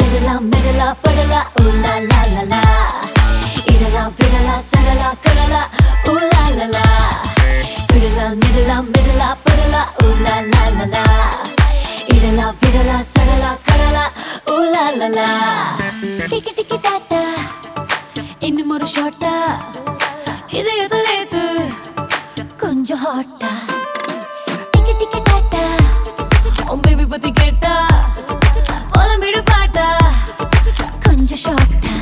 மெடலாம் மெடலா படலா ஊலா லா லா லா இடலா விடலா சடலா கடலா ஊலா லா லா விடலா மெடலா மெடலா படலா ஊலா லா லா லா இடலா விடலா சடலா கடலா ஊலா லா லா டிக்கி டிக்கி டாட்டா இன்னும் ஒரு ஷாட்டா இது எதுலேது கொஞ்சம் ஹாட்டா டிக்கி டிக்கி டாட்டா உன் பேபி பத்தி கேட்டா போலம் விடு பாட்டா கொஞ்சம் ஷார்ட்டா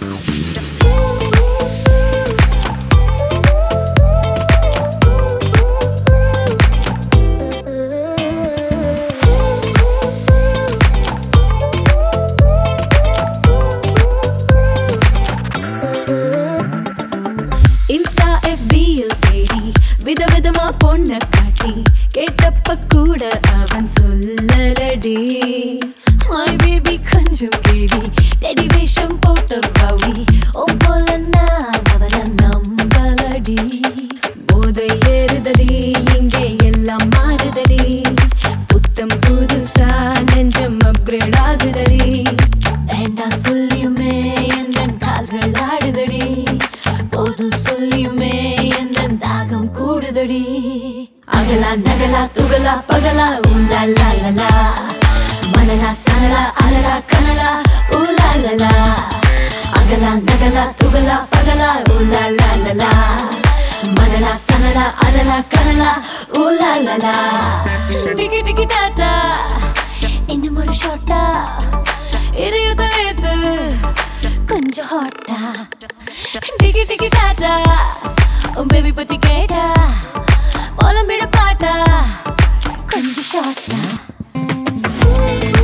இன்ஸ்டா எஃபியில் தேடி விதவிதமா பொண்ண காட்டி கேட்டப்ப கூட அவன் சொல்லலடி My baby கொஞ்சம் கேடி டெடி வேஷம் போட்ட ரவுடி உன் போல நான் அவனை நம்பலடி போதை ஏறுதடி இங்கே எல்லாம் மாறுதடி புத்தம் புதுசா நெஞ்சம் அப்கிரேட் ஆகுதடி வேண்டாம் சொல்லியுமே என் கால்கள் ஆடுதடி போதும் சொல்லியுமே என் தாகம் கூடுதடி அகலா நகலா துகலா பகலா உலா லா லா லா மணலா சனலா அலலா கனலா உலா லா லா அகலா நகலா துகலா பகலா உலா லா லா லா மணலா சனலா அலலா கனலா உலா லா லா டிக்கி டிக்கி டாட்டா இன்னும் ஒரு ஷாட்டா இதயத்தலேத்து கொஞ்சம் ஹாட்டா டிக்கி டிக்கி டாட்டா உன் பேபி பத்தி கேட்டா போலம் விட பாட்டா கொஞ்சம் ஷாட்டா